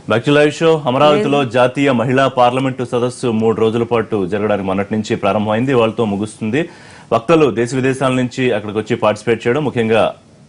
Back to live show అమరావతిలో జాతీయ మహిళా పార్లమెంటు సదస్సు మూడు రోజుల పాటు జరగడానికి మొన్నటి నుంచి ప్రారంభమైంది వాళ్ళతో ముగుస్తుంది వక్తలు దేశ విదేశాల నుంచి అక్కడికి వచ్చి పార్టిసిపేట్ చేయడం ముఖ్యంగా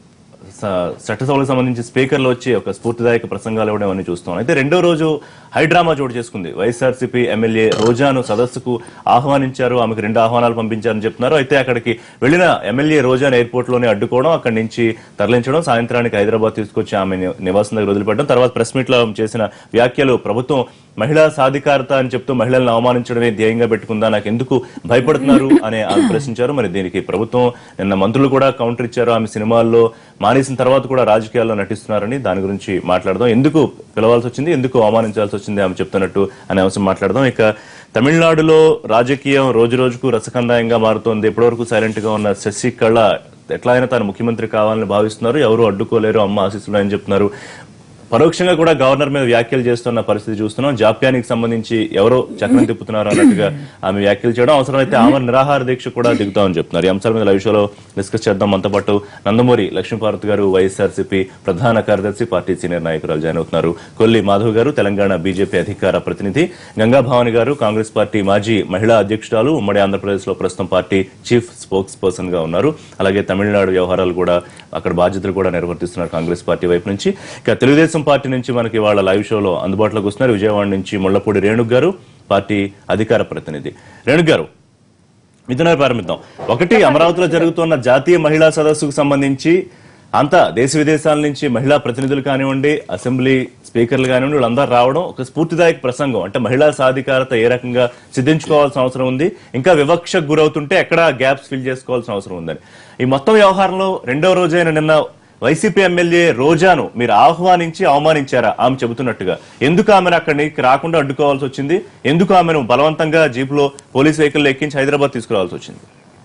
స- చట్టసభలకు సంబంధించి స్పీకర్లు వచ్చి ఒక స్ఫూర్తిదాయక ప్రసంగాలు ఇవ్వడం అని చూస్తాం అయితే రెండో రోజు హైడ్రామా చోటు చేసుకుంది వైఎస్ఆర్సీపీ ఎమ్మెల్యే రోజాను సదస్సుకు ఆహ్వానించారు ఆమెకు రెండు ఆహ్వానాలు పంపించారని చెప్తున్నారు అయితే అక్కడికి వెళ్లిన ఎమ్మెల్యే రోజాను ఎయిర్పోర్ట్ లోనే అడ్డుకోవడం అక్కడి నుంచి తరలించడం సాయంత్రానికి హైదరాబాద్ తీసుకొచ్చి ఆమె ని- నివాసం దగ్గర వదిలిపెట్టడం తర్వాత ప్రెస్ మీట్ లో ఆమె చేసిన వ్యాఖ్యలు ప్రభుత్వం మహిళా సాధికారత అని చెప్తూ మహిళలను అవమానించడమే ధ్యేయంగా పెట్టుకుందా నాకు ఎందుకు భయపడుతున్నారు అని ఆమె ప్రశ్నించారు మరి దీనికి ప్రభుత్వం నిన్న మంత్రులు కూడా కౌంటర్ ఇచ్చారు ఆమె సినిమాల్లో మానేసిన తర్వాత కూడా రాజకీయాల్లో నటిస్తున్నారని దాని గురించి మాట్లాడదాం ఎందుకు పిలవాల్సి వచ్చింది ఎందుకు అవమానించాల్సి వచ్చింది ఆమె చెప్తున్నట్టు అనే అంశం మాట్లాడదాం ఇక తమిళనాడులో రాజకీయం రోజు రోజుకు రసకందాయంగా మారుతోంది ఇప్పటివరకు సైలెంట్ గా ఉన్న శశికళ ఎట్లా అయినా తాను ముఖ్యమంత్రి కావాలని భావిస్తున్నారు ఎవరు అడ్డుకోలేరు అమ్మ ఆశీస్సులు అని చెప్తున్నారు పరోక్షంగా కూడా గవర్నర్ మీద వ్యాఖ్యలు చేస్తున్న పరిస్థితి చూస్తున్నాం జాప్యానికి సంబంధించి ఎవరో చక్రం తిప్పుతున్నారు అన్నట్టుగా ఆమె వ్యాఖ్యలు చేయడం అవసరమైతే ఆమె నిరాహార దీక్ష కూడా దిగుతామని చెప్తున్నారు ఈ అంశాల మీద లైవ్ షోలో డిస్కస్ చేద్దాం మనతో పాటు నందమూరి లక్ష్మీపార్వతి గారు వైఎస్ఆర్సీపీ ప్రధాన కార్యదర్శి పార్టీ సీనియర్ నాయకురాలు జాయిన్ అవుతున్నారు కొల్లి మాధవ్ గారు తెలంగాణ బీజేపీ అధికార ప్రతినిధి గంగా భవాని గారు కాంగ్రెస్ పార్టీ మాజీ మహిళా అధ్యక్షురాలు ఉమ్మడి ఆంధ్రప్రదేశ్ లో ప్రస్తుతం పార్టీ చీఫ్ స్పోక్స్ పర్సన్ గా ఉన్నారు అలాగే తమిళనాడు వ్యవహారాలు కూడా అక్కడ బాధ్యతలు కూడా నిర్వర్తిస్తున్నారు కాంగ్రెస్ పార్టీ వైపు నుంచి ఇక తెలుగుదేశం పార్టీ నుంచి మనకి వాళ్ళ లైవ్ షోలో అందుబాటులోకి వస్తున్నారు విజయవాడ నుంచి ముళ్లపూడి రేణుక్ గారు పార్టీ అధికార ప్రతినిధి రేణుక్ గారు మిథున ప్రారంభిద్దాం ఒకటి అమరావతిలో జరుగుతున్న జాతీయ మహిళా సదస్సుకు సంబంధించి అంతా దేశ విదేశాల నుంచి మహిళా ప్రతినిధులు కానివ్వండి అసెంబ్లీ స్పీకర్లు కానివ్వండి వీళ్ళందరూ రావడం ఒక స్ఫూర్తిదాయక ప్రసంగం అంటే మహిళా సాధికారత ఏ రకంగా సిద్ధించుకోవాల్సిన అవసరం ఉంది ఇంకా వివక్షకు గురవుతుంటే ఎక్కడ గ్యాప్స్ ఫిల్ చేసుకోవాల్సిన అవసరం ఉందని ఈ మొత్తం వ్యవహారంలో రెండో రోజైన నిన్న వైసీపీ ఎమ్మెల్యే రోజాను మీరు ఆహ్వానించి అవమానించారా ఆమె చెబుతున్నట్టుగా ఎందుకు ఆమెను అక్కడికి రాకుండా అడ్డుకోవాల్సి వచ్చింది ఎందుకు ఆమెను బలవంతంగా జీపులో పోలీస్ వెహికల్ ఎక్కించి హైదరాబాద్ తీసుకురావాల్సి వచ్చింది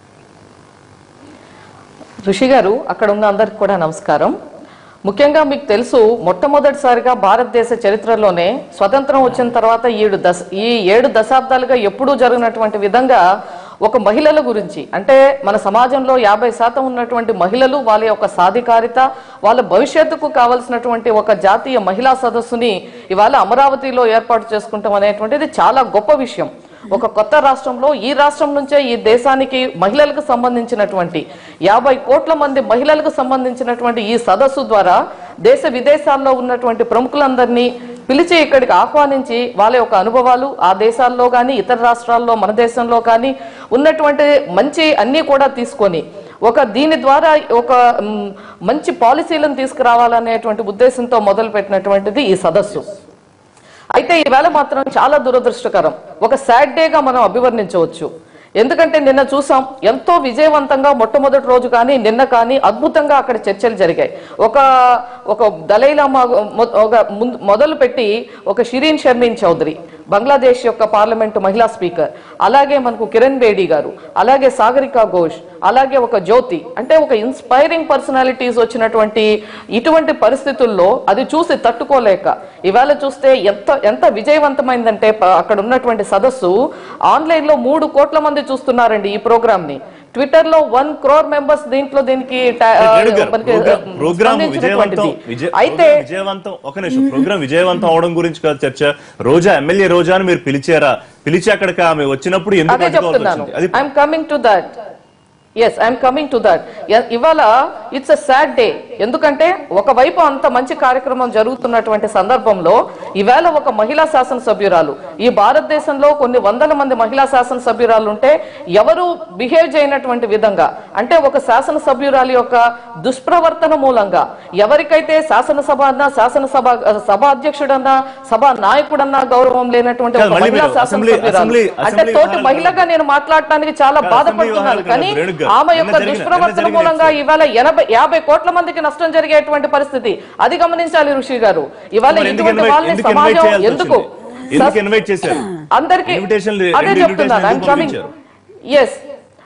ఋషి గారు అక్కడ ఉన్న అందరికి కూడా నమస్కారం ముఖ్యంగా మీకు తెలుసు మొట్టమొదటిసారిగా భారతదేశ చరిత్రలోనే స్వతంత్రం వచ్చిన తర్వాత ఏడు దశ ఈ ఏడు దశాబ్దాలుగా ఎప్పుడూ జరిగినటువంటి విధంగా ఒక మహిళల గురించి అంటే మన సమాజంలో యాభై శాతం ఉన్నటువంటి మహిళలు వాళ్ళ యొక్క సాధికారిత వాళ్ళ భవిష్యత్తుకు కావలసినటువంటి ఒక జాతీయ మహిళా సదస్సుని ఇవాళ అమరావతిలో ఏర్పాటు చేసుకుంటాం అనేటువంటిది చాలా గొప్ప విషయం ఒక కొత్త రాష్ట్రంలో ఈ రాష్ట్రం నుంచే ఈ దేశానికి మహిళలకు సంబంధించినటువంటి యాభై కోట్ల మంది మహిళలకు సంబంధించినటువంటి ఈ సదస్సు ద్వారా దేశ విదేశాల్లో ఉన్నటువంటి ప్రముఖులందరినీ పిలిచి ఇక్కడికి ఆహ్వానించి వాళ్ళ యొక్క అనుభవాలు ఆ దేశాల్లో కానీ ఇతర రాష్ట్రాల్లో మన దేశంలో కానీ ఉన్నటువంటి మంచి అన్నీ కూడా తీసుకొని ఒక దీని ద్వారా ఒక మ్, మంచి పాలసీలను తీసుకురావాలనేటువంటి ఉద్దేశంతో మొదలుపెట్టినటువంటిది ఈ సదస్సు అయితే ఈవేళ మాత్రం చాలా దురదృష్టకరం ఒక సాడ్ డేగా మనం అభివర్ణించవచ్చు ఎందుకంటే నిన్న చూసాం ఎంతో విజయవంతంగా మొట్టమొదటి రోజు కానీ నిన్న కానీ అద్భుతంగా అక్కడ చర్చలు జరిగాయి ఒక ఒక దలైలామా మొ- ఒక ముందు- మొదలు పెట్టి ఒక షిరీన్ షర్మీన్ చౌదరి బంగ్లాదేశ్ యొక్క పార్లమెంటు మహిళా స్పీకర్ అలాగే మనకు కిరణ్ బేడి గారు అలాగే సాగరికా ఘోష్ అలాగే ఒక జ్యోతి అంటే ఒక ఇన్స్పైరింగ్ పర్సనాలిటీస్ వచ్చినటువంటి ఇటువంటి పరిస్థితుల్లో అది చూసి తట్టుకోలేక ఇవాళ చూస్తే ఎంత ఎంత విజయవంతమైందంటే ప- అక్కడ ఉన్నటువంటి సదస్సు ఆన్లైన్ లో మూడు కోట్ల మంది చూస్తున్నారండి ఈ ప్రోగ్రామ్ ని ట్విట్టర్ లో వన్ క్రోర్ మెంబర్స్ దీంట్లో దీనికి టా- రేణు గారు, మనకి, ప్రోగ్రామ్- ఆ, ప్రోగ్రామ్ విజయవంతం స్పందించినటువంటిది. విజయ- అయితే ప్రోగ్రామ్ విజయవంతం ఒక నిమిషం ప్రోగ్రామ్ విజయవంతం అవడం గురించి కాదు చర్చ రోజా ఎమ్మెల్యే రోజాను మీరు పిలిచారా పిలిచి అక్కడికి ఆమె వచ్చినప్పుడు ఎందుకు అదే అడ్డుకోవాల్సి చెప్తున్నాను వచ్చింది అది I'm coming to that yes I'm coming to that ఇవాళ ఇట్స్ అ సాడ్ డే ఎందుకంటే ఒకవైపు అంత మంచి కార్యక్రమం జరుగుతున్నటువంటి సందర్భంలో ఈవేళ ఒక మహిళా శాసనసభ్యురాలు ఈ భారతదేశంలో కొన్ని వందల మంది మహిళా శాసనసభ్యురాలు ఉంటే ఎవరు బిహేవ్ చేయనటువంటి విధంగా అంటే ఒక శాసనసభ్యురాలి యొక్క దుష్ప్రవర్తన మూలంగా ఎవరికైతే శాసనసభ అన్నా శాసనసభ సభ అధ్యక్షుడన్నా సభ నాయకుడన్నా గౌరవం లేనటువంటి ఒక కాదు, మళ్ళీ మహిళా మీరు అసెంబ్లీ- శాసనసభ్యురాలు అసెంబ్లీ- అంటే అసెంబ్లీ తోటి వ్యవహారాలు మహిళగా నేను మాట్లాడటానికి చాలా కాదు, బాధపడుతున్నాను వ్యవహారాలు కానీ కాదు, రేణుక గారు. ఆమె యొక్క నిన్న జరిగిన- దుష్ప్రవర్తన నిన్న జరిగిన మూలంగా ఇవాళ ఎనభై యాభై కోట్ల మందికి నష్టం జరిగేటువంటి పరిస్థితి అది గమనించాలి ఋషి గారు ఇవాళ మరి ఎందుకు ఇటువంటి ఇన్వైట్- వాళ్ళని ఎందుకు ఇన్వైట్ సమాజం చేయాల్సి ఎందుకు వచ్చింది? ఎందుకు ఇన్వైట్ చేశారు అందరికి Invitation లే- అదే రెండు చెప్తున్నాను invitation ఐఎమ్ ఎందుకు కమింగ్ పంపించారు? ఎస్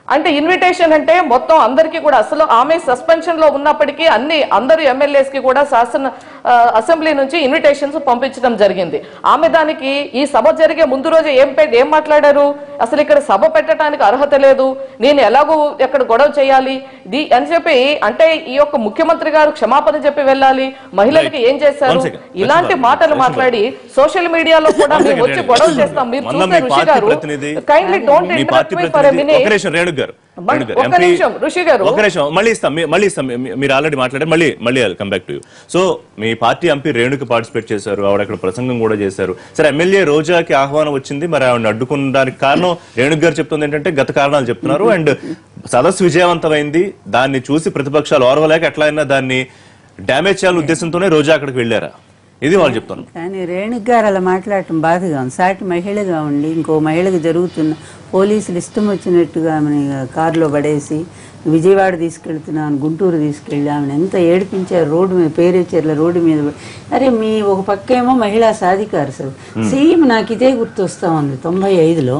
అంటే ఇన్విటేషన్ అంటే మొత్తం అందరికీ కూడా అసలు ఆమె సస్పెన్షన్ లో ఉన్నప్పటికీ అన్ని అందరు ఎమ్మెల్యేస్ కి కూడా శాసన ఆ, అసెంబ్లీ నుంచి ఇన్విటేషన్స్ పంపించడం జరిగింది ఆమె దానికి ఈ సభ జరిగే ముందు రోజు ఏం పె- ఏం మాట్లాడారు అసలు ఇక్కడ సభ పెట్టడానికి అర్హత లేదు నేను ఎలాగో ఇక్కడ గొడవ చేయాలి ఇది అని చెప్పి అంటే ఈ యొక్క ముఖ్యమంత్రి గారు క్షమాపణ చెప్పి వెళ్ళాలి మహిళలకి ఏం చేశారు One second. ఇలాంటి One second. మాటలు మాట్లాడి సోషల్ మీడియాలో కూడా One మేము second, వచ్చి రేణు. గొడవ చేస్తాం మీరు మొన్న చూస్తే మీ ఋషి పార్టీ గారు ప్రతినిధి kindly don't me interrupt party me for a ప్రతినిధి మినిట్ ఒక నిమిషం రేణు గారు మన- రేణు గారు, ఒక్క MP నిమిషం, ఋషి గారు. ఒక నిమిషం మళ్ళీ ఇస్తాం మీ- మళ్ళీ ఇస్తాం మీ- మీ- మీరు ఆల్రెడీ మాట్లాడారు మళ్ళీ మళ్ళీ come back to you so మీ పార్టీ ఎంపీ రేణుకి పార్టిసిపేట్ చేశారు ఆవిడ అక్కడ ప్రసంగం కూడా చేశారు సరే ఎమ్మెల్యే రోజాకి ఆహ్వానం వచ్చింది మరి ఆవిడ అడ్డుకునడానికి కారణం రేణుక్ గారు చెప్తుంది ఏంటంటే గత కారణాలు చెప్తున్నారు అండ్ సదస్సు విజయవంతమైంది దాన్ని చూసి ప్రతిపక్షాలు ఓర్వలేక ఎట్లయినా దాన్ని డ్యామేజ్ చేయాలనే ఉద్దేశంతోనే రోజా అక్కడికి వెళ్ళారా ఇది వాళ్ళు చెప్తున్నారు కానీ రేణుక్ గారు అలా మాట్లాడటం బాధగా ఉంది సాటి మహిళగా ఉండి ఇంకో మహిళకు జరుగుతున్న పోలీసులు ఇష్టం వచ్చినట్టుగా ఆమెని కారులో పడేసి విజయవాడ తీసుకెళ్తున్నాను గుంటూరు తీసుకెళ్ళి ఆమెను ఎంత ఏడిపించారు రోడ్డు మీద పేరేచర్ల రోడ్డు మీద పడి- అరే మీ ఒక పక్క ఏమో మహిళా సాధికారు సార్ సేమ్ నాకు ఇదే గుర్తొస్తా ఉంది తొంభై ఐదులో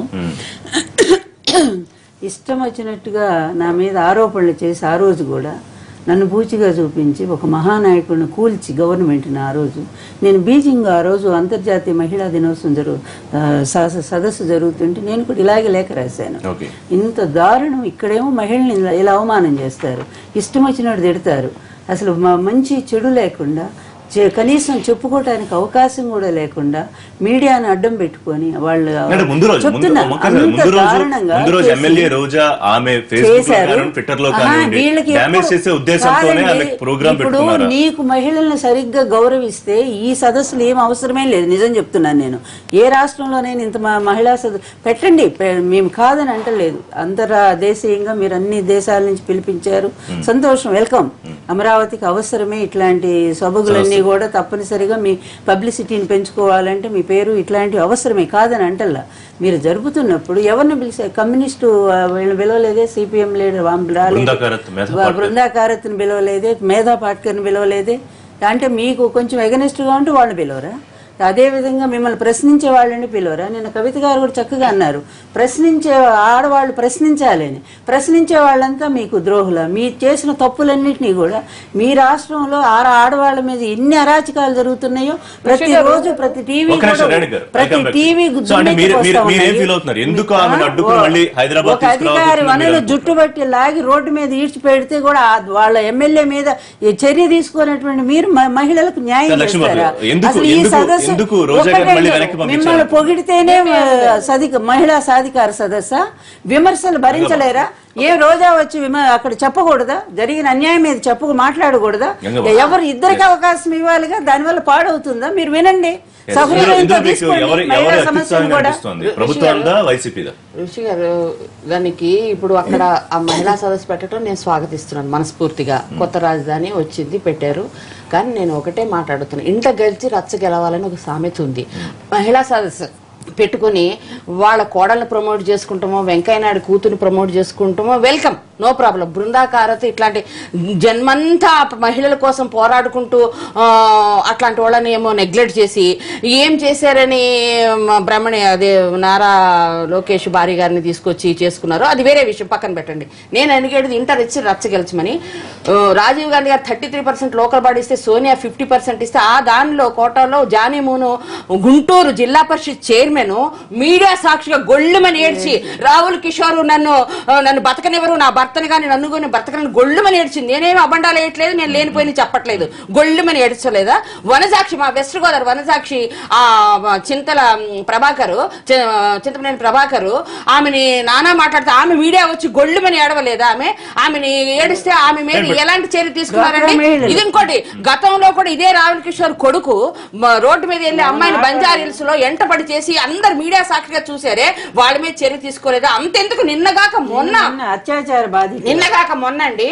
ఇష్టం వచ్చినట్టుగా నా మీద ఆరోపణలు చేసి ఆ రోజు కూడా నన్ను బూచిగా చూపించి ఒక మహానాయకుడిని కూల్చి గవర్నమెంట్ని ఆ రోజు నేను బీజింగ్ ఆ రోజు అంతర్జాతీయ మహిళా దినోత్సవం జరుగు ఆ, స- సదస్సు జరుగుతుంటే నేను కూడా ఇలాగే లేఖ రాశాను ఓకే ఇంత దారుణం ఇక్కడేమో మహిళల్ని ఇలా- ఇలా అవమానం చేస్తారు ఇష్టం వచ్చినట్టు తిడతారు అసలు మ- మంచి చెడు లేకుండా చే- కనీసం చెప్పుకోవటానికి అవకాశం కూడా లేకుండా మీడియాను అడ్డం పెట్టుకొని వాళ్ళు అంటే ముందు రోజు ముందు చెప్తున్నా, ఒక్క నిమిషం, అంత ముందు రోజు దారుణంగా ముందు రోజు చేసి- ఎమ్మెల్యే రోజా ఆమె ఫేస్బుక్ లో చేశారు కానివ్వండి ట్విట్టర్ లో ఆహా, కానివ్వండి వీళ్ళకి డ్యామేజ్ ఎప్పుడు- చేసే ఉద్దేశంతోనే కాదండి, ఆమె ప్రోగ్రామ్ ఇప్పుడు పెట్టుకున్నారా నీకు మహిళల్ని సరిగ్గా గౌరవిస్తే ఈ సదస్సులు ఏం అవసరమే లేదు నిజం చెప్తున్నాను నేను ఏ రాష్ట్రంలోనైనా ఇంత మ- మహిళా సదస్సు పెట్టండి పె- మేము కాదని అంటలేదు అంతరా దేశీయంగా మీరు అన్ని దేశాల నుంచి పిలిపించారు సంతోషం వెల్కమ్ అమరావతికి అవసరమే ఇట్లాంటి సొబగులన్నీ కూడా తప్పనిసరిగా మీ పబ్లిసిటీని పెంచుకోవాలంటే మీ పేరు ఇట్లాంటివి అవసరమే కాదని అంటల్లా మీరు జరుపుతున్నప్పుడు ఎవరిని పిలిచారు కమ్యూనిస్టు ఆ, వీళ్ళని పిలవలేదే సిపిఎం లీడర్ వాం- రాలేదు బృందా కారత్, మేధా వా- బృందా కారత్ని పిలవలేదే మేధా పాట్కర్ని పిలవలేదే అంటే మీకు కొంచెం ఎగనిస్ట్గా ఉంటే వాళ్ళు పిలవరా అదే విధంగా మిమ్మల్ని ప్రశ్నించే వాళ్ళని పిలవరా నిన్న కవిత గారు కూడా చక్కగా అన్నారు ప్రశ్నించే ఆడవాళ్ళు ప్రశ్నించాలని ప్రశ్నించే వాళ్ళంతా మీకు ద్రోహుల మీరు చేసిన తప్పులన్నింటినీ కూడా మీ రాష్ట్రంలో ఆడ ఆడవాళ్ళ మీద ఎన్ని అరాచకాలు జరుగుతున్నాయో ప్రతిరోజు ప్రతి టీవీ ఒక్క నిమిషం, రేణు గారు. I ప్రతి come back. టీవీ So అంటే మీరు- మీరు- మీరేం feel అవుతున్నారు? ఎందుకు ఆమెను అడ్డుకుని మళ్ళీ హైదరాబాద్ ఒక తీసుకురావాల్సి అధికారి వచ్చిందని మీరు వనరులు అనుకుంటున్నారు? జుట్టు పట్టి లాగి రోడ్డు మీద ఈడ్చి పెడితే కూడా ఆ వాళ్ళ ఎమ్మెల్యే మీద ఈ చర్య తీసుకున్నటువంటి మీరు మ- మహిళలకు న్యాయం సార్, లక్ష్మీబాబు చేస్తారా గారు, ఎందుకు- అసలు ఈ ఎందుకు- సదస్సు ఎందుకు రోజా గారిని ఒకటే మళ్ళీ లేదు. వెనక్కి పంపించారు? మిమ్మల్ని పొగిడితేనే సదిక మహిళా సాధికార సదస్సా విమర్శలు భరించలేరా ఏ రోజా వచ్చి విమ అక్కడ చెప్పకూడదా జరిగిన అన్యాయం మీద చెప్పకు మాట్లాడకూడదా గంగవ్వ. ఎవరు ఇద్దరికి అవకాశం ఇవ్వాలిగా దానివల్ల పాడవుతుందా మీరు వినండి Yes. సహృదయంతో ఇందులో- ఇందులో మీకు తీసుకోండి. ఎవరు మహిళా ఎవరు సమస్యలు అత్యుత్సాహంగా కూడా అనిపిస్తోంది ప్రభుత్వందా వైసీపీదా ఋషి గారు దానికి ఇప్పుడు అక్కడ ఆ మహిళా సదస్సు పెట్టడం నేను స్వాగతిస్తున్నాను మనస్ఫూర్తిగా కొత్త రాజధాని వచ్చింది పెట్టారు కానీ నేను ఒకటే మాట్లాడుతున్నాను ఇంట గెలిచి రచ్చ గెలవాలని ఒక సామెత ఉంది మహిళా సదస్సు పెట్టుకుని వాళ్ళ కోడల్ని ప్రమోట్ చేసుకుంటామో వెంకయ్యనాయుడు కూతురు ప్రమోట్ చేసుకుంటామో వెల్కమ్ నో ప్రాబ్లం బృందాకారత ఇట్లాంటి జన్మంతా మహిళల కోసం పోరాడుకుంటూ ఆ, అట్లాంటి వాళ్ళని ఏమో నెగ్లెక్ట్ చేసి ఏం చేశారని మ, బ్రహ్మణి అదే నారా లోకేష్ భార్య గారిని తీసుకొచ్చి చేసుకున్నారు అది వేరే విషయం పక్కన పెట్టండి నేను అడిగేది ఇంటర్ ఇచ్చి రచ్చగెలిచమని ఆ, రాజీవ్ గాంధీ గారు thirty three percent local body ఇస్తే సోనియా ఫిఫ్టీ పర్సెంట్ ఇస్తే ఆ దానిలో కోటాలో జానీమూను గుంటూరు జిల్లా పరిషత్ చైర్మన్ మీడియా సాక్షిగా గొళ్ళుమని ఏడ్చి రాహుల్ కిషోర్ నన్ను ఆ, నన్ను బతకనివ్వరు నా భర్తని కానీ నన్ను కానీ భర్తకని గొళ్ళుమని ఏడ్చింది నేనేమి అబండాలు వేయట్లేదు నేను లేనిపోయిన చెప్పట్లేదు గొళ్ళుమని ఏడ్చలేదా వనసాక్షి మా వెస్ట్ గోదావరి వనసాక్షి ఆ చింతల మ్, ప్రభాకరు చి- చింతమనేని ప్రభాకరు ఆమెని నానా మాట్లాడితే ఆమె మీడియా వచ్చి గొళ్ళుమని ఏడవలేదా ఆమె ఆమెని ఏడిస్తే ఆమె మీద ఎలాంటి చర్య తీసుకున్నారండి డ్వాక్రా మహిళలు. ఇది ఇంకోటి గతంలో కూడా ఇదే రాహుల్ కిషోర్ కొడుకు మ- రోడ్డు మీద వెళ్ళి అమ్మాయిని బంజారా హిల్స్ లో ఎంటపడి చేసి అందరు మీడియా సాక్షిగా చూసారే వాళ్ళ మీద చర్య తీసుకోలేదా అంతెందుకు నిన్నగాక మొన్న నిన్న అత్యాచార బాధిత నిన్నగాక మొన్న అండి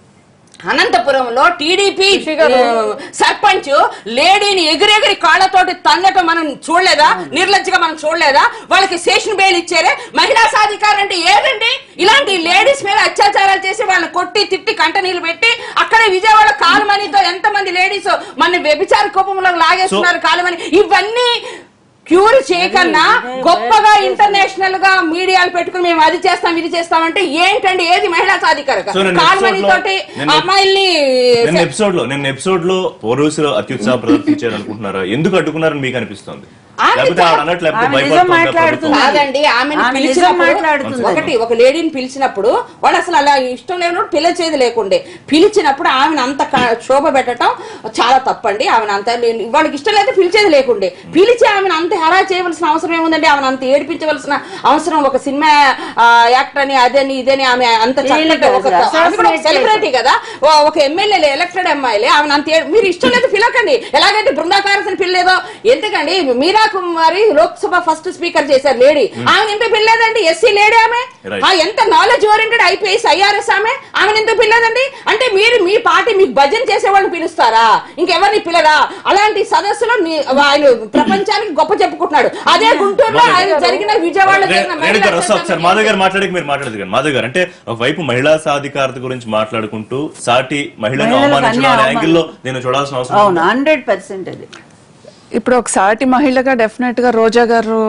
అనంతపురంలో టీడీపీ రిషి గారు. సర్పంచ్ లేడీని ఎగిరెగిరి కాళ్ళతోటి తన్నటం మనం చూడలేదా నిర్లజ్జగా మనం చూడలేదా వాళ్ళకి స్టేషన్ బెయిల్ ఇచ్చారే మహిళా సాధికారం అంటే ఏదండి ఇలాంటి లేడీస్ మీద అత్యాచారాలు చేసి వాళ్ళని కొట్టి తిట్టి కంట నీళ్ళు పెట్టి అక్కడే విజయవాడ కాలుమణితో ఎంత మంది లేడీస్ మన వ్యభిచార కోపంలో లాగేస్తున్నారు కాలుమణి ఇవన్నీ క్యూర్ చేయకన్నా గొప్పగా ఇంటర్నేషనల్ గా మీడియాలు పెట్టుకుని మేము అది చేస్తాం ఇది చేస్తామంటే ఏంటండి ఏది మహిళా సాధికారత సో నేను కాల్మనీ episode లో- తోటి నేను- అమ్మాయిల్ని నిన్న ఎపిసోడ్ లో నిన్న ఎపిసోడ్ లో పోలీసులు అత్యుత్సాహం ప్రదర్శించారు అనుకుంటున్నారా ఎందుకు అడ్డుకున్నారని మీకు అనిపిస్తుంది ఆమె లేకపోతే ఆవిడ అన్నట్లు లేకపోతే ఆమె నిజం భయపడుతుందా మాట్లాడుతుంది. ప్రభుత్వం? కాదండి ఆమెను ఆమె నిజం పిలిచినప్పుడు మాట్లాడుతుంది. ఒకటి ఒక లేడీని పిలిచినప్పుడు వాడు అసలు అలా ఇష్టం లేనప్పుడు పిలిచేది లేకుండే పిలిచినప్పుడు ఆమెను అంత క- శోభ పెట్టడం చాలా తప్పండి ఆమెను అంత వాళ్ళకి ఇష్టం లేకపోతే పిలిచేది లేకుండే పిలిచి ఆమెను అంత హెరా చేయవలసిన అవసరం ఏముందండి ఆమెను అంత ఏడిపించవలసిన అవసరం ఒక సినిమా ఆ, యాక్టర్ అని అదని ఇదని ఆమె అంత వీళ్ళకి చక్కగా ఒక అసలు ఆమె కూడా ఒక assassinate సెలబ్రిటీ కదా ఓ- ఒక ఎమ్మెల్యే ఎలక్టెడ్ ఎమ్మెల్యే ఆమెను అంత ఏ- మీరు ఇష్టం లేదు పిలకండి ఎలాగైతే బృందాకారస్ అని పిల్లలేదో ఎందుకండి మీరా కుమారి లోక్సభ ఫస్ట్ స్పీకర్ చేశారు లేడీ ఆమె ఎందుకు పిల్లలేదండి ఎస్సీ లేడీ ఆమె Right. ఆ, ఎంత నాలెడ్జ్ ఓరియంటెడ్ ఐపీఎస్ ఐఆర్ఎస్ ఆమె ఆమె ఎందుకు పిల్లదండి అంటే మీరు మీ పార్టీ మీకు భజన చేసే వాళ్ళని పిలుస్తారా ఇంకెవరిని పిల్లరా అలాంటి సదస్సులో నీ- ఆయన ప్రపంచానికి గొప్ప చెప్పుకుంటున్నాడు అదే గుంటూరులో ఆయన జరిగిన విజయవాడలో జరిగిన రే- మహిళా రేణుక గారు వస్తా ఒకసారి సంఘటన మాధవ్ గారు మాట్లాడక మీరు మాట్లాడదు కానీ మాధవ్ గారు అంటే ఒకవైపు మహిళా సాధికారత గురించి మాట్లాడుకుంటూ సాటి మహిళను మహిళలకు అవమానించడం అనే అన్యాయం యాంగిల్లో నేను చూడాల్సిన అవసరం అవును హండ్రెడ్ పర్సెంట్ అది ఇప్పుడు ఒక సాటి మహిళగా డెఫినెట్ గా రోజా గారు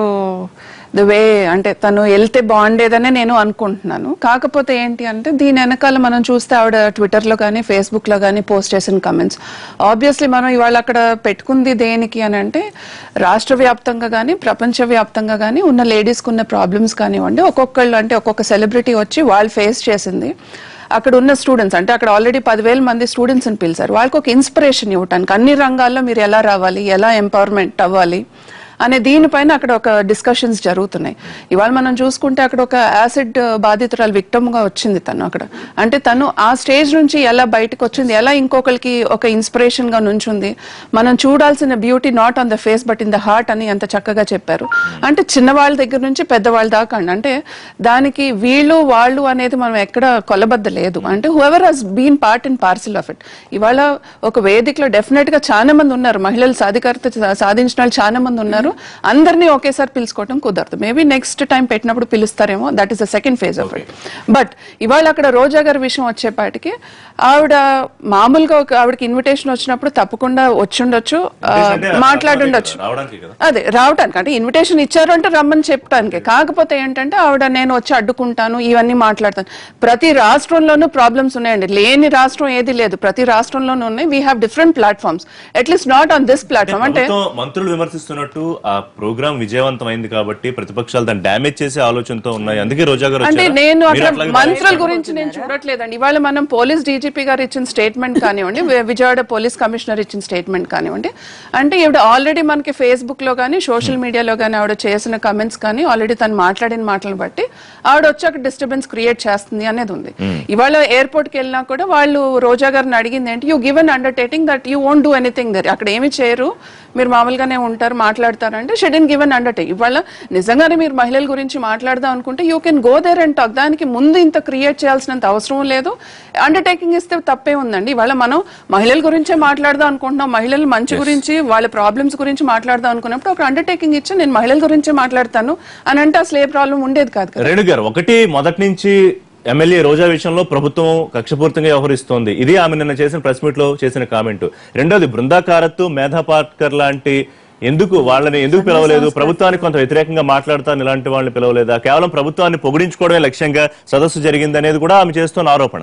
ద వే అంటే తను వెళ్తే బాగుండేదనే నేను అనుకుంటున్నాను కాకపోతే ఏంటి అంటే దీని వెనకాల మనం చూస్తే ఆవిడ ట్విట్టర్ లో కానీ ఫేస్బుక్ లో కానీ పోస్ట్ చేసిన కమెంట్స్ ఆబ్వియస్లీ మనం ఇవాళ అక్కడ పెట్టుకుంది దేనికి అని అంటే రాష్ట్ర వ్యాప్తంగా కానీ ప్రపంచ వ్యాప్తంగా కానీ ఉన్న లేడీస్కి ఉన్న ప్రాబ్లమ్స్ కానివ్వండి ఒక్కొక్కళ్ళు అంటే ఒక్కొక్క సెలబ్రిటీ వచ్చి వాళ్ళు ఫేస్ చేసింది అక్కడ ఉన్న స్టూడెంట్స్ అంటే అక్కడ ఆల్రెడీ పదివేల మంది స్టూడెంట్స్ అని పిలిచారు వాళ్ళకి ఒక ఇన్స్పిరేషన్ ఇవ్వటానికి అన్ని రంగాల్లో మీరు ఎలా రావాలి ఎలా ఎంపవర్మెంట్ అవ్వాలి అనే దీనిపైన అక్కడ ఒక డిస్కషన్స్ జరుగుతున్నాయి ఇవాళ మనం చూసుకుంటే అక్కడ ఒక యాసిడ్ బాధితురాలు victim గా వచ్చింది తను అక్కడ అంటే తను ఆ స్టేజ్ నుంచి ఎలా బయటకు వచ్చింది ఎలా ఇంకొకరికి ఒక ఇన్స్పిరేషన్ గా నుంచుంది మనం చూడాల్సిన beauty not on the face but in the heart అని ఎంత చక్కగా చెప్పారు అంటే చిన్నవాళ్ళ దగ్గర నుంచి పెద్దవాళ్ళ దాకా అండి అంటే దానికి వీళ్ళు వాళ్ళు అనేది మనం ఎక్కడ కొలబద్దలేదు అంటే whoever has been part in parcel of it ఇవాళ ఒక వేదికలో డెఫినెట్ గా చాలా మంది ఉన్నారు మహిళలు సాధికారత సా- సాధించిన వాళ్ళు చాలా మంది ఉన్నారు అందరినీ ఒకేసారి పిలుచుకోవడం కుదరదు మేబీ నెక్స్ట్ టైం పెట్టినప్పుడు పిలుస్తారేమో that is the second phase of it but ఇవాళ అక్కడ రోజా గారి విషయం వచ్చేపాటికి ఆవిడ మామూలుగా ఒక ఆవిడకి ఇన్విటేషన్ వచ్చినప్పుడు తప్పకుండా వచ్చుండొచ్చు ఆ, Invitation అంటే మాట్లాడుండొచ్చు రావడానికి కదా అదే రావడానికి అంటే ఇన్విటేషన్ ఇచ్చారు అంటే రమ్మని చెప్పడానికి కాకపోతే ఏంటంటే ఆవిడ నేను వచ్చి అడ్డుకుంటాను ఇవన్నీ మాట్లాడతాను ప్రతి రాష్ట్రంలోనూ ప్రాబ్లమ్స్ ఉన్నాయండి లేని రాష్ట్రం ఏది లేదు ప్రతి రాష్ట్రంలోనూ ఉన్నాయి we have different platforms at least not on this platform అంటే ప్రభుత్వం మంత్రులు విమర్శిస్తున్నట్టు ఆ ప్రోగ్రామ్ విజయవంతమైంది కాబట్టి ప్రతిపక్షాలు దాన్ని డ్యామేజ్ చేసే ఆలోచనతో ఉన్నాయి అందుకే రోజా గారు అంటే వచ్చారా? నేను మీరు అక్కడ అట్లాగే మంత్రుల గురించి నేను చూడట్లేదండి ఇవాళ మనం పోలీస్ డీజీపీ గారు ఇచ్చిన స్టేట్మెంట్ కానివ్వండి వి- విజయవాడ పోలీస్ కమిషనర్ ఇచ్చిన స్టేట్మెంట్ కానివ్వండి అంటే ఈవిడ ఆల్రెడీ మనకి ఫేస్బుక్ లో కానీ సోషల్ మీడియాలో కానీ ఆవిడ చేసిన కమెంట్స్ కానీ ఆల్రెడీ తను మాట్లాడిన మాటలను బట్టి ఆవిడ వచ్చి అక్కడ డిస్టర్బెన్స్ క్రియేట్ చేస్తుంది అనేది ఉంది ఇవాళ ఎయిర్పోర్ట్ కి వెళ్ళినా కూడా వాళ్ళు రోజా గారిని అడిగింది ఏంటి you given undertaking that you won't do anything there అక్కడ ఏమి చేయరు మీరు మామూలుగానే ఉంటారు మాట్లాడతారంటే షెడ్ గివెన్ అండర్టేక్ ఇవాళ నిజంగానే మీరు మహిళల గురించి మాట్లాడదాం అనుకుంటే you can go there and talk దానికి ముందు ఇంత క్రియేట్ చేయాల్సినంత అవసరం లేదు అండర్టేకింగ్ ఇస్తే తప్పే ఉందండి ఇవాళ మనం మహిళల గురించే మాట్లాడదాం అనుకుంటున్నాం మహిళల మంచి గురించి వాళ్ళ ప్రాబ్లమ్స్ గురించి మాట్లాడదాం అనుకున్నప్పుడు ఒక అండర్టేకింగ్ ఇచ్చి నేను మహిళల గురించే మాట్లాడతాను అని అంటే అసలు ఏ ప్రాబ్లం ఉండేది కాదు కదా రేణు గారు ఒకటి మొదటి నుంచి ఎమ్మెల్యే రోజా విషయంలో ప్రభుత్వం కక్షపూర్తంగా వ్యవహరిస్తోంది ఇది ఆమె నిన్న చేసిన ప్రెస్ మీట్ లో చేసిన కామెంట్ రెండోది బృందా కారత్ మేధా పాట్కర్ లాంటి ఎందుకు వాళ్ళని ఎందుకు పిలవలేదు ప్రభుత్వానికి కొంత వ్యతిరేకంగా మాట్లాడతాను ఇలాంటి వాళ్ళని పిలవలేదా కేవలం ప్రభుత్వాన్ని పొగిడించుకోవడమే లక్ష్యంగా సదస్సు జరిగింది అనేది కూడా ఆమె చేస్తున్న ఆరోపణ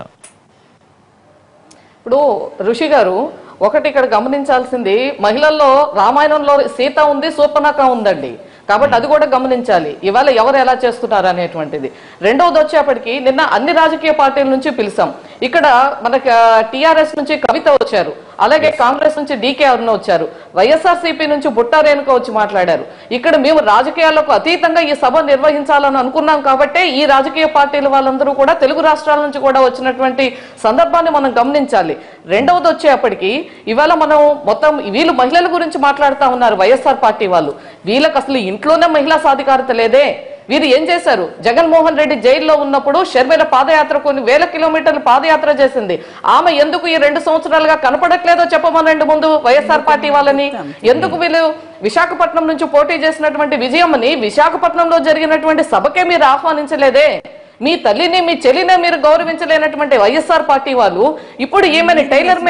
ఇప్పుడు ఋషి గారు ఒకటి ఇక్కడ గమనించాల్సింది మహిళల్లో రామాయణంలో సీత ఉంది శూర్పణఖ ఉందండి కాబట్టి అది కూడా గమనించాలి ఇవాళ ఎవరు ఎలా చేస్తున్నారు అనేటువంటిది రెండవది వచ్చేప్పటికి నిన్న అన్ని రాజకీయ పార్టీల నుంచి పిలిచాం ఇక్కడ మనకి టిఆర్ఎస్ నుంచి కవిత వచ్చారు అలాగే కాంగ్రెస్ నుంచి డీకే అరుణ వచ్చారు వైఎస్ఆర్సీపీ నుంచి బుట్టా రేణుక వచ్చి మాట్లాడారు ఇక్కడ మేము రాజకీయాలకు అతీతంగా ఈ సభ నిర్వహించాలని అనుకున్నాం కాబట్టే ఈ రాజకీయ పార్టీల వాళ్ళందరూ కూడా తెలుగు రాష్ట్రాల నుంచి కూడా వచ్చినటువంటి సందర్భాన్ని మనం గమనించాలి రెండవది వచ్చేప్పటికి ఇవాళ మనం మొత్తం వీళ్ళు మహిళల గురించి మాట్లాడుతా ఉన్నారు వైఎస్ఆర్ పార్టీ వాళ్ళు వీళ్ళకి అసలు ఇంట్లోనే మహిళా సాధికారత లేదే వీరు ఏం చేశారు జగన్మోహన్ రెడ్డి జైల్లో ఉన్నప్పుడు షర్మిల పాదయాత్ర కొన్ని వేల కిలోమీటర్లు పాదయాత్ర చేసింది ఆమె ఎందుకు ఈ రెండు సంవత్సరాలుగా కనపడట్లేదో చెప్పమనండి ముందు వైఎస్ఆర్ పార్టీ వాళ్ళని ఎందుకు వీళ్ళు విశాఖపట్నం నుంచి పోటీ చేసినటువంటి విజయమ్మని విశాఖపట్నంలో జరిగినటువంటి సభకే మీరు ఆహ్వానించలేదే మీ తల్లిని మీ చెల్లిని మీరు గౌరవించలేనటువంటి వైఎస్ఆర్ పార్టీ వాళ్ళు ఇప్పుడు ఈమెని టైలర్ మేడ్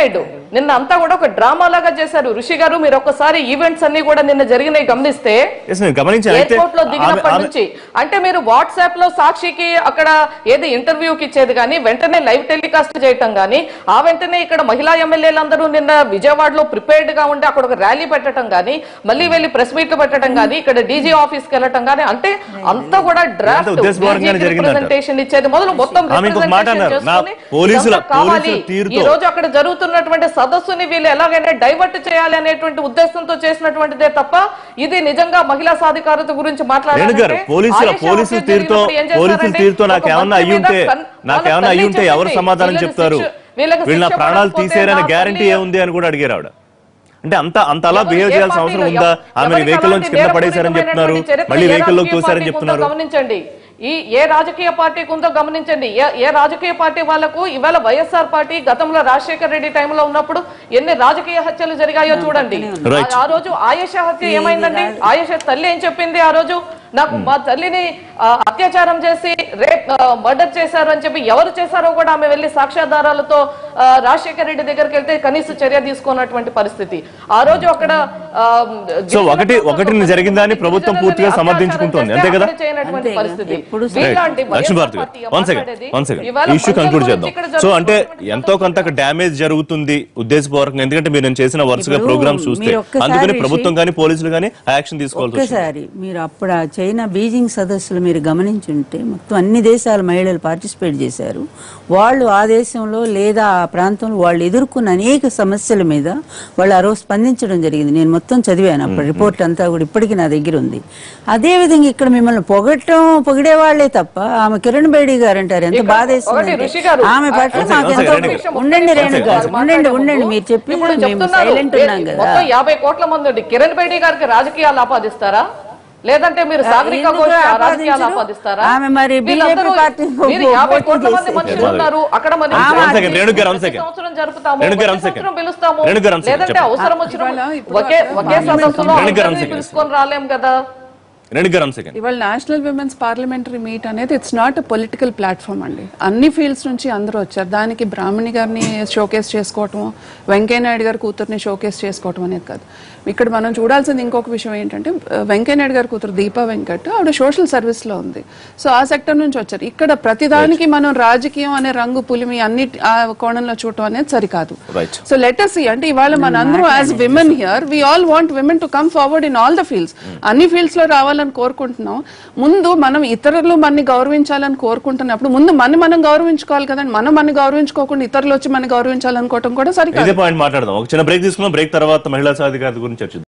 నిన్న అంతా కూడా ఒక డ్రామా లాగా చేశారు ఋషి గారు మీరు ఒక్కసారి ఈవెంట్స్ అన్ని కూడా నిన్న జరిగినాయి గమనిస్తే Yes, నేను గమనించాను అయితే ఎయిర్పోర్ట్ లో ఆమె- దిగినప్పటి ఆమె- నుంచి అంటే మీరు వాట్సాప్ లో సాక్షికి అక్కడ ఏది ఇంటర్వ్యూకి ఇచ్చేది కానీ వెంటనే లైవ్ టెలికాస్ట్ చేయటం కానీ ఆ వెంటనే ఇక్కడ మహిళా ఎమ్మెల్యేలందరూ నిన్న విజయవాడలో ప్రిపేర్డ్ గా ఉండి అక్కడ ఒక ర్యాలీ పెట్టడం కానీ మళ్ళీ వెళ్ళి ప్రెస్ మీట్లు పెట్టడం కానీ ఇక్కడ డీజీ ఆఫీస్ కి వెళ్ళటం కానీ అంటే అంతా కూడా డ్రాఫ్ట్ ఉద్దేశపూర్వకంగానే జరిగిందంట. రిప్రజెంటేషన్ ఇచ్చేది మొదలు మొత్తం ఆమె ఇంకొక మాట representation అన్నారు. నా చేసుకొని పోలీసుల- ఇదంతా కావాలి. పోలీసుల తీరుతో- ఈ రోజు అక్కడ జరుగుతున్నటువంటి సదస్సుని వీళ్ళు ఎలాగైనా డైవర్ట్ చేయాలి అనేటువంటి ఉద్దేశంతో చేసినటువంటిదే తప్ప ఇది నిజంగా మహిళా సాధికారత గురించి రేణు గారు మాట్లాడాలంటే పోలీసుల ఆయేషా పోలీసుల హత్య తీరుతో జరిగినప్పుడు ఏం పోలీసుల చేశారంటే తీరుతో ఒక నాకేమన్నా మంత్రి అయ్యి ఉంటే మీద కన్- నాకేమన్నా వాళ్ళ అయ్యి ఉంటే తల్లి ఎవరు చెప్పింది, సమాధానం వీళ్ళకి చెప్తారు శిక్ష- వీళ్ళకి వీళ్ళ నా శిక్ష ప్రాణాలు పడకపోతే తీసేయాలనే నా గ్యారంటీ తల్లి- ఏముంది అని కూడా అడిగారు ఆవిడ అంటే అంత అంత అలా ఎవరు- బిహేవ్ ఏ చేయాల్సిన పార్టీలో అవసరం ఉందా ఎవ- ఆమె ఎవరికి వెహికల్ నుంచి అలాంటి కింద పడేశారని చెప్తున్నారు నేరపూరితమైనటువంటి చరిత్ర మళ్ళీ ఏ వెహికల్ లో రాజకీయ తోసారని పార్టీకి ఉందో చెప్తున్నారు గమనించండి ఈ ఏ రాజకీయ పార్టీకి ఉందో గమనించండి ఏ ఏ రాజకీయ పార్టీ వాళ్ళకు ఇవాళ వైఎస్ఆర్ పార్టీ గతంలో రాజశేఖర్ రెడ్డి టైంలో ఉన్నప్పుడు ఎన్ని రాజకీయ హత్యలు జరిగాయో చూడండి Right. ఆ- ఆ రోజు ఆయేషా హత్య ఏమైందండి ఆయేషా తల్లి ఏం చెప్పింది ఆ రోజు నాకు మా తల్లిని ఆ, అత్యాచారం చేసి రేప్ మర్డర్ చేశారు అని చెప్పి ఎవరు చేశారో కూడా ఆమె వెళ్లి సాక్ష్యాధారాలతో ఆ, రాజశేఖర్ రెడ్డి దగ్గరికి వెళ్తే కనీస చర్య తీసుకున్నటువంటి పరిస్థితి ఆ రోజు అక్కడ ఆ, సో ఒకటి ఒకటి జరిగిందని ప్రభుత్వం పూర్తిగా అత్యాచారం సమర్థించుకుంటోంది చేస్తే అంతే కదా అక్కడ చేయనటువంటి అంతే పరిస్థితి కదా. ఎప్పుడు వీళ్ళంటి లక్ష్మీ భారతి వైఎస్ఆర్ గారు పార్టీ వన్ సెకండ్ మాట్లాడేది వన్ సెకండ్ ఇవాళ ఇష్యూ మహిళల కంక్లూడ్ గురించి చేద్దాం ఇక్కడ సో అంటే జరుగుతున్నటువంటి ఎంతో కొంత డ్యామేజ్ జరుగుతుంది ఉద్దేశపూర్వకంగా ఎందుకంటే మీరు నేను చేసిన వరుసగా ఇప్పుడు ప్రోగ్రామ్స్ చూస్తే మీరు ఒక్కసారి అందుకని రిషి- ప్రభుత్వం కానీ పోలీసులు కానీ యాక్షన్ తీసుకోవాల్సి వస్తుంది ఒక్కసారి మీరు అప్పుడు ఆ చైనా బీజింగ్ సదస్సులు మీరు గమనించుంటే మొత్తం అన్ని దేశాల మహిళలు పార్టిసిపేట్ చేశారు వాళ్ళు ఆ దేశంలో లేదా ఆ ప్రాంతంలో వాళ్ళు ఎదుర్కొన్న అనేక సమస్యల మీద వాళ్ళు ఆ రోజు స్పందించడం జరిగింది నేను మొత్తం చదివాను అప్పుడు రిపోర్ట్ అంతా కూడా ఇప్పటికీ నా దగ్గర ఉంది అదే విధంగా ఇక్కడ మిమ్మల్ని పొగట్టం పొగిడే వాళ్ళే తప్ప ఆమె కిరణ్ బేడి గారు అంటారు ఎంత ఇక్కడ బాధేస్తుంది ఒకటి ఋషి గారు, ఆమె పట్ల ఒక మాకు సెకండ్, ఎంతో ఒక సెకండ్. ఉండండి రేణు గారు వాళ్ళు ఉండండి మాట్లాడే ఉండండి ముందు మీరు చెప్పి ఇప్పుడు మేము చెప్తున్నారు, సైలెంట్ ఉన్నాం కదా మొత్తం యాభై కోట్ల మంది ఉండి కిరణ్ బేడి గారికి రాజకీయాలు ఆపాదిస్తారా లేదంటే మీరు సాగరిక ఎందుకు ఘోష్ ఆపాదించరు? రాజకీయాలు ఆపాదిస్తారా ఆమె మరి వీళ్ళందరూ- BJP పార్టీ మీరు యాభై పోటీ కోట్ల మంది చేసి- మనుషులు ఉన్నారు అక్కడ మరి ఆమె One second, రేణు గారు, one ప్రతి second. సంవత్సరం జరుపుతాము రేణు గారు, one ప్రతి second. సంవత్సరం పిలుస్తాము రేణు గారు, one second, లేదంటే చెప్పండి. అవసరం వచ్చినప్పుడు ఇవాళ ఇప్పుడు ఒకే ఒకే సదస్సులో రేణు గారు, one అందరినీ second. పిలుచుకొని రాలేం కదా రెండు గారు సెకండ్ ఇవాళ నేషనల్ విమెన్స్ పార్లమెంటరీ మీట్ అనేది ఇట్స్ నాట్ పొలిటికల్ ప్లాట్ఫామ్ అండి అన్ని ఫీల్డ్స్ నుంచి అందరూ వచ్చారు దానికి బ్రాహ్మణి గారిని షోకేస్ చేసుకోవటం వెంకయ్య నాయుడు గారి కూతుర్ని షోకేస్ చేసుకోవటం అనేది కాదు ఇక్కడ మనం చూడాల్సింది ఇంకొక విషయం ఏంటంటే ఆ, వెంకయ్య నాయుడు గారి కూతురు దీపా వెంకట్ ఆవిడ సోషల్ సర్వీస్ లో ఉంది సో ఆ సెక్టర్ నుంచి వచ్చారు ఇక్కడ ప్రతిదానికి మనం రాజకీయం అనే రంగు పులిమి అన్ని ఆ కోణంలో చూడటం అనేది సరికాదు Right. సో లెటర్స్ అంటే ఇవాళ మన అందరూ as women here we all want women to come forward in all the fields అన్ని ఫీల్డ్స్ లో రావాలని కోరుకుంటున్నాం ముందు మనం ఇతరులు మనని గౌరవించాలని కోరుకుంటున్నప్పుడు ముందు మన మనం గౌరవించుకోవాలి కదండి మనం మన గౌరవించుకోకుండా ఇతరులు వచ్చి మనం గౌరవించాలనుకోవటం కూడా సరికాదు ఇదే పాయింట్ మాట్లాడదాం ఒక చిన్న బ్రేక్ తీసుకున్నాం బ్రేక్ తర్వాత మహిళా సాధికారత గురించి చర్చిద్దాం